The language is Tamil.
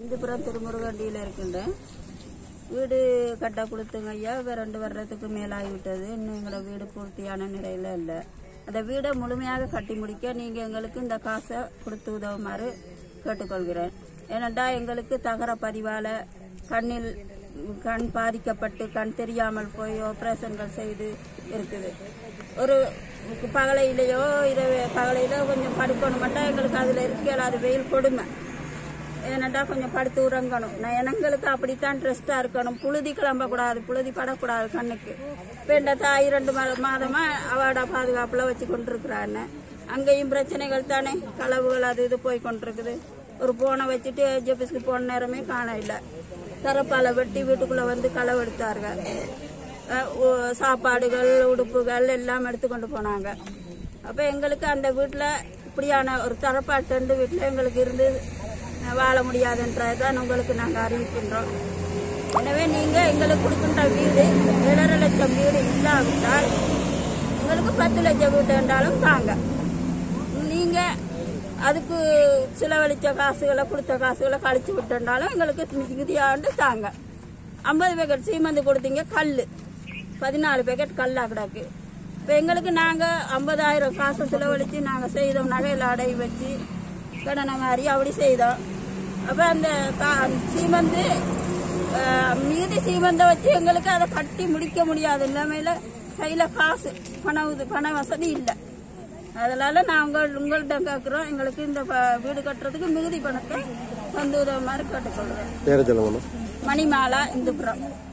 இந்துபுரம் திருமுருகண்டியில் இருக்கின்றேன் வீடு கட்ட கொடுத்துங்க ஐயா இப்போ ரெண்டு வருடத்துக்கு மேலாகிவிட்டது இன்னும் எங்களோட வீடு பூர்த்தியான நிலையில் இல்லை அந்த வீடை முழுமையாக கட்டி முடிக்க நீங்கள் எங்களுக்கு இந்த காசை கொடுத்து உதவுமாறு கேட்டுக்கொள்கிறேன் ஏனென்றா எங்களுக்கு தகர பதிவால் கண்ணில் கண் பாதிக்கப்பட்டு கண் தெரியாமல் போய் ஆப்ரேஷன்கள் செய்து இருக்குது ஒரு பகலையிலேயோ இரவு பகலையிலோ கொஞ்சம் படுக்கணும் மட்டும் எங்களுக்கு அதில் இருக்க அது வெயில் கொடுமை ஏன்னாட்டா கொஞ்சம் படுத்து உறங்கணும் நான் எங்களுக்கு அப்படித்தான் ட்ரெஸ்டாக இருக்கணும் புழுதி கிளம்பக்கூடாது புழுதி படக்கூடாது கண்ணுக்கு இப்போ இந்த தாய் ரெண்டு மா மாதமா அவட பாதுகாப்பில் வச்சு கொண்டிருக்கிறான்னு அங்கேயும் பிரச்சனைகள் தானே களவுகள் அது இது போய் கொண்டிருக்குது ஒரு போனை வச்சுட்டு ஜெபிஸ்க்கு போன நேரமே காண இல்லை தரப்பால வெட்டி வீட்டுக்குள்ளே வந்து களவு எடுத்தார்கள் அஹ் ஓ- சாப்பாடுகள் உடுப்புகள் எல்லாம் எடுத்துக்கொண்டு போனாங்க அப்போ எங்களுக்கு அந்த வீட்டில் இப்படியான ஒரு தரப்பாட்டு ரெண்டு வீட்டில் எங்களுக்கு இருந்து அஹ், வாழ முடியாதுன்றதான் உங்களுக்கு நாங்கள் அறிவிக்கின்றோம் எனவே நீங்கள் எங்களுக்கு கொடுக்கின்ற வீடு ஏழரை லட்சம் வீடு இல்லாவிட்டால் எங்களுக்கு பத்து லட்சம் வீடு என்றாலும் தாங்க நீங்கள் அதுக்கு செலவழித்த காசுகளை கொடுத்த காசுகளை கழிச்சு விட்டுண்டாலும் எங்களுக்கு மிகுதியாண்டு தாங்க ஐம்பது பேக்கெட் சீமந்து கொடுத்தீங்க கல் பதினாலு பேக்கெட் கல்லா கிடக்கு இப்போ எங்களுக்கு நாங்கள் ஐம்பதாயிரம் காசு செலவழித்து நாங்கள் செய்தோம் நகையில் அடை வச்சு கடனை மாதிரி அப்படி செய்தோம் அப்போ அந்த கா சீமந்து அஹ், மீதி சீமந்தை வச்சு எங்களுக்கு அதை கட்டி முடிக்க முடியாத நிலைமையில கையில் காசு பண உத பண வசதி இல்லை அதனால நான் உங்கள் உங்கள்கிட்ட கேட்குறோம் எங்களுக்கு இந்த ப- வீடு கட்டுறதுக்கு மிகுதி பணத்தை தந்து உதவுமாறு கேட்டுக்கொள்கிறேன் பேரை சொல்லுங்கண்ணா மணிமாலா இந்துப்புறம்